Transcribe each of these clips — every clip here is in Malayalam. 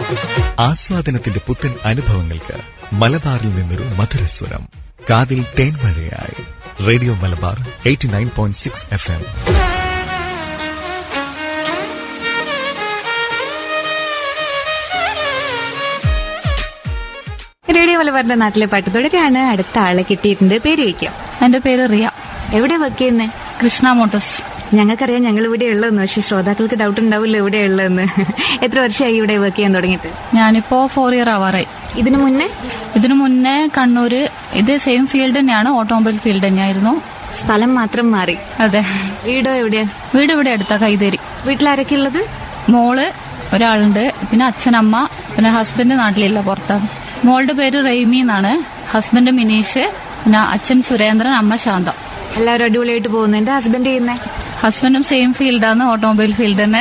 ആസ്വാദനത്തിന്റെ പുത്തൻ അനുഭവങ്ങൾക്ക് മലബാറിൽ നിന്നൊരു മധുരസ്വരം കാതിൽ തേൻമഴയായി radio Malabar eighty nine point six F M radio മലബാറിന്റെ നാട്ടിലെ പാട്ട് തുടരാണ് അടുത്ത ആളെ കിട്ടിയിട്ടുണ്ട് പേര് വയ്ക്കാം എന്റെ പേര് റിയ എവിടെ വർക്ക് ചെയ്യുന്നേ കൃഷ്ണ മോട്ടോഴ്സ് ഞങ്ങൾക്കറിയാം ഞങ്ങൾ ഇവിടെ ഉള്ളതെന്ന് പക്ഷെ ശ്രോതാക്കൾക്ക് ഡൗട്ട് ഉണ്ടാവില്ല ഇവിടെ ഉള്ളതെന്ന് എത്ര വർഷമായി ഇവിടെ വർക്ക് ചെയ്യാൻ തുടങ്ങിയിട്ട് ഞാനിപ്പോ ഫോർ ഇയർ ആവാറായി ഇതിനു മുന്നേ ഇതിനു മുന്നേ കണ്ണൂര് ഇത് സെയിം ഫീൽഡ് തന്നെയാണ് ഓട്ടോമൊബൈൽ ഫീൽഡ് തന്നെയായിരുന്നു സ്ഥലം മാത്രം മാറി അതെ വീടോ എവിടെയാ വീട് ഇവിടെ അടുത്ത കൈതേരി വീട്ടിലാരൊക്കെ ഉള്ളത് മോള് ഒരാളുണ്ട് പിന്നെ അച്ഛനമ്മ പിന്നെ ഹസ്ബൻഡ് നാട്ടിലില്ല പുറത്താണ് മോളുടെ പേര് റെയ്മി എന്നാണ് ഹസ്ബൻഡ് മിനീഷ് പിന്നെ അച്ഛൻ സുരേന്ദ്രൻ അമ്മ ശാന്ത എല്ലാവരും അടിപൊളിയായിട്ട് പോകുന്നു എന്റെ ഹസ്ബൻഡ് ചെയ്യുന്നേ ഹസ്ബൻഡും സെയിം ഫീൽഡാണ് ഓട്ടോമൊബൈൽ ഫീൽഡ് തന്നെ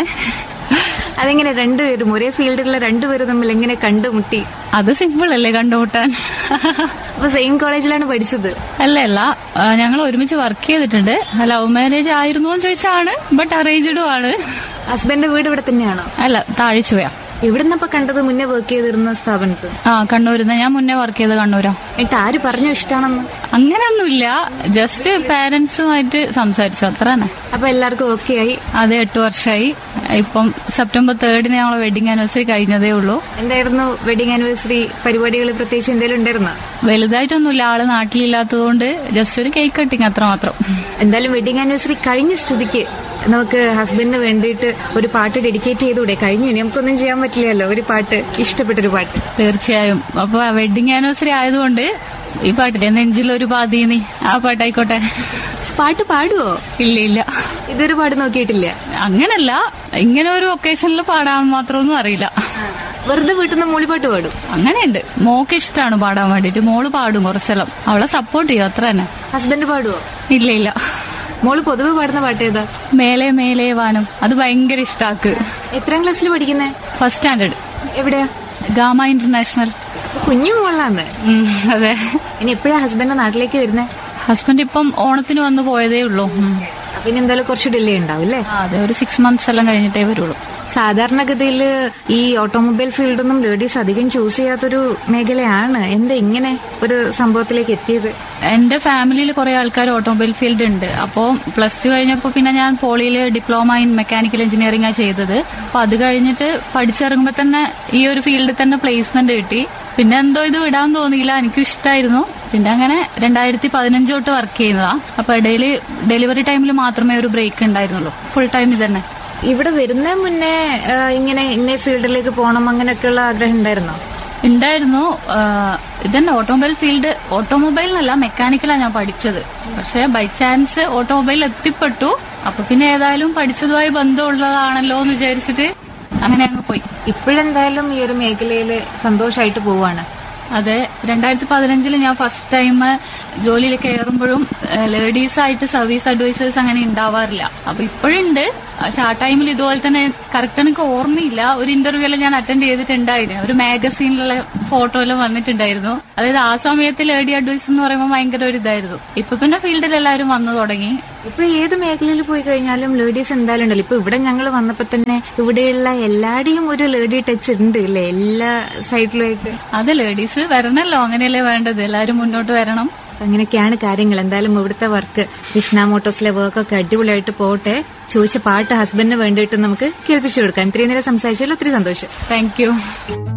അതെങ്ങനെ രണ്ടുപേരും ഒരേ ഫീൽഡിലുള്ള രണ്ടുപേരും തമ്മിൽ എങ്ങനെ കണ്ടുമുട്ടി അത് സിമ്പിൾ അല്ലേ കണ്ടുമുട്ടാൻ അപ്പൊ സെയിം കോളേജിലാണ് പഠിച്ചത് അല്ല അല്ല ഞങ്ങൾ ഒരുമിച്ച് വർക്ക് ചെയ്തിട്ടുണ്ട് ലവ് മാരേജ് ആയിരുന്നു എന്ന് ചോദിച്ചാണ് ബട്ട് അറേഞ്ച്ഡും ആണ് ഹസ്ബൻഡ് വീട് ഇവിടെ തന്നെയാണോ അല്ല താഴ്ചവയാ എവിടുന്നപ്പോ കണ്ടത് മുന്നേ വർക്ക് ചെയ്തിരുന്ന സ്ഥാപനത്ത് ആ കണ്ണൂരിന്ന് ഞാൻ മുന്നേ വർക്ക് ചെയ്ത് കണ്ണൂരാ എന്നിട്ട് ആര് പറഞ്ഞു ഇഷ്ടാണെന്ന് അങ്ങനെയൊന്നുമില്ല ജസ്റ്റ് പാരന്റ്സുമായിട്ട് സംസാരിച്ചു അത്ര തന്നെ അപ്പൊ എല്ലാവർക്കും ഓക്കെ ആയി അത് എട്ട് വർഷമായി ഇപ്പം സെപ്റ്റംബർ തേർഡിന് ഞങ്ങളെ വെഡിങ് ആനിവേഴ്സറി കഴിഞ്ഞതേ ഉള്ളൂ എന്തായിരുന്നു വെഡിങ് ആനിവേഴ്സറി പരിപാടികൾ പ്രത്യേകിച്ച് എന്തെങ്കിലും ഉണ്ടായിരുന്നോ വലുതായിട്ടൊന്നുമില്ല ആള് നാട്ടിലില്ലാത്തതുകൊണ്ട് ജസ്റ്റ് ഒരു കേക്ക് കട്ടിങ് അത്ര മാത്രം എന്തായാലും വെഡിങ് ആനിവേഴ്സറി കഴിഞ്ഞ സ്ഥിതിക്ക് നമുക്ക് ഹസ്ബൻഡിന് വേണ്ടിയിട്ട് ഒരു പാട്ട് ഡെഡിക്കേറ്റ് ചെയ്തുകൂടെ കഴിഞ്ഞു ഇനി നമുക്കൊന്നും ചെയ്യാൻ പറ്റില്ലല്ലോ ഒരു പാട്ട് ഇഷ്ടപ്പെട്ടൊരു പാട്ട് തീർച്ചയായും അപ്പൊ വെഡിങ് ആനിവേഴ്സറി ആയതുകൊണ്ട് ഈ പാട്ടിന്റെ നെഞ്ചിലൊരു പാതീനി ആ പാട്ടായിക്കോട്ടെ പാട്ട് പാടുവോ ഇല്ല ഇല്ല ഇതൊരു പാട് നോക്കിയിട്ടില്ല അങ്ങനല്ല ഇങ്ങനെ ഒരു ഒക്കേഷനിൽ പാടാൻ മാത്രമൊന്നും അറിയില്ല വെറുതെ വീട്ടിൽ നിന്ന് മൂളിപ്പാട്ട് പാടും അങ്ങനെയുണ്ട് മോക്ക് ഇഷ്ടമാണ് പാടാൻ വേണ്ടിട്ട് മോള് പാടും കുറച്ചെല്ലാം അവളെ സപ്പോർട്ട് ചെയ്യും അത്ര തന്നെ ഹസ്ബൻഡ് പാടുവോ ഇല്ല ഇല്ല മോള് പൊതുവെ പാടുന്ന പാട്ട് ഏതാ മേലെ മേലെ വാനം അത് ഭയങ്കര ഇഷ്ടാക്ക് എത്രാം ക്ലാസ്സിൽ പഠിക്കുന്നേ ഫസ്റ്റ് സ്റ്റാൻഡേർഡ് എവിടെയാ ഗാമ ഇന്റർനാഷണൽ കുഞ്ഞു മോളാന്ന് ഉം, അതെ ഇനി എപ്പോഴാ ഹസ്ബൻഡ് നാട്ടിലേക്ക് വരുന്നേ ഹസ്ബൻഡ് ഇപ്പം ഓണത്തിന് വന്ന് പോയതേ ഉള്ളൂ ഉം. അപ്പൊ ഇനി എന്തായാലും കുറച്ച് ഡിലേ ഉണ്ടാവും അല്ലേ ആ, അതെ ഒരു സിക്സ് മന്ത്സ് എല്ലാം കഴിഞ്ഞിട്ടേ വരുള്ളൂ സാധാരണഗതിയിൽ ഈ ഓട്ടോമൊബൈൽ ഫീൽഡൊന്നും ലേഡീസ് അധികം ചൂസ് ചെയ്യാത്തൊരു മേഖലയാണ് എന്താ ഇങ്ങനെ ഒരു സംഭവത്തിലേക്ക് എത്തിയത് എന്റെ ഫാമിലിയിൽ കുറെ ആൾക്കാർ ഓട്ടോമൊബൈൽ ഫീൽഡ് ഉണ്ട് അപ്പോൾ പ്ലസ് ടു കഴിഞ്ഞപ്പോൾ പിന്നെ ഞാൻ പോളിയിൽ ഡിപ്ലോമ ഇൻ മെക്കാനിക്കൽ എഞ്ചിനീയറിംഗ് ആ ചെയ്തത് അപ്പൊ അത് കഴിഞ്ഞിട്ട് പഠിച്ചിറങ്ങുമ്പോൾ തന്നെ ഈ ഒരു ഫീൽഡിൽ തന്നെ പ്ലേസ്മെന്റ് കിട്ടി പിന്നെ എന്തോ ഇത് വിടാൻ തോന്നിയില്ല എനിക്ക് ഇഷ്ടമായിരുന്നു പിന്നെ അങ്ങനെ രണ്ടായിരത്തി പതിനഞ്ച് തൊട്ട് വർക്ക് ചെയ്യുന്നതാ അപ്പൊ ഇടയിൽ ഡെലിവറി ടൈമിൽ മാത്രമേ ഒരു ബ്രേക്ക് ഉണ്ടായിരുന്നുള്ളൂ ഫുൾ ടൈം ഇതന്നെ ഇവിടെ വരുന്ന മുന്നേ ആ, ഇങ്ങനെ ഇന്ന ഫീൽഡിലേക്ക് പോകണം അങ്ങനെയൊക്കെയുള്ള ആഗ്രഹം ഉണ്ടായിരുന്നോ ഉണ്ടായിരുന്നു ആ, ഇതന്നെ ഓട്ടോമൊബൈൽ ഫീൽഡ് ഓട്ടോമൊബൈൽ എന്നല്ല മെക്കാനിക്കലാണ് ഞാൻ പഠിച്ചത് പക്ഷെ ബൈ ചാൻസ് ഓട്ടോമൊബൈൽ എത്തിപ്പെട്ടു അപ്പൊ പിന്നെ ഏതായാലും പഠിച്ചതുമായി ബന്ധമുള്ളതാണല്ലോ എന്ന് വിചാരിച്ചിട്ട് അങ്ങനെ അങ്ങ് പോയി ഇപ്പോഴെന്തായാലും ഈ ഒരു മേഖലയിൽ സന്തോഷമായിട്ട് പോവാണ് അതെ രണ്ടായിരത്തി പതിനഞ്ചില് ഞാൻ ഫസ്റ്റ് ടൈം ജോലിയിൽ കയറുമ്പോഴും ലേഡീസ് ആയിട്ട് സർവീസ് അഡ്വൈസേഴ്സ് അങ്ങനെ ഉണ്ടാവാറില്ല അപ്പൊ ഇപ്പോഴുണ്ട് പക്ഷെ ആ ടൈമിൽ ഇതുപോലെ തന്നെ കറക്റ്റ് എനിക്ക് ഓർമ്മയില്ല ഒരു ഇന്റർവ്യൂല് ഞാൻ അറ്റൻഡ് ചെയ്തിട്ടുണ്ടായിരുന്നു ഒരു മാഗസീനിലുള്ള ഫോട്ടോ എല്ലാം വന്നിട്ടുണ്ടായിരുന്നു അതായത് ആ സമയത്ത് ലേഡി അഡ്വൈസ് എന്ന് പറയുമ്പോൾ ഭയങ്കര ഒരു ഇതായിരുന്നു ഇപ്പൊ പിന്നെ ഫീൽഡിൽ എല്ലാവരും വന്നു തുടങ്ങി ഇപ്പൊ ഏത് മേഖലയിൽ പോയി കഴിഞ്ഞാലും ലേഡീസ് എന്തായാലും ഉണ്ടല്ലോ ഇപ്പൊ ഇവിടെ ഞങ്ങൾ വന്നപ്പോ തന്നെ ഇവിടെയുള്ള എല്ലാടെയും ഒരു ലേഡി ടച്ച് ഉണ്ട് അല്ലേ എല്ലാ സൈഡിലുമായിട്ട് അത് ലേഡീസ് വരണല്ലോ അങ്ങനെയല്ലേ വേണ്ടത് എല്ലാവരും മുന്നോട്ട് വരണം അങ്ങനെയൊക്കെയാണ് കാര്യങ്ങൾ എന്തായാലും ഇവിടുത്തെ വർക്ക് കൃഷ്ണ മോട്ടോഴ്സിലെ വർക്കൊക്കെ അടിപൊളിയായിട്ട് പോട്ടെ ചോദിച്ച പാട്ട് ഹസ്ബൻഡിന് വേണ്ടിയിട്ട് നമുക്ക് കേൾപ്പിച്ചു കൊടുക്കാം ഇത്രയും നേരം സംസാരിച്ചതിൽ ഒത്തിരി സന്തോഷം താങ്ക് യു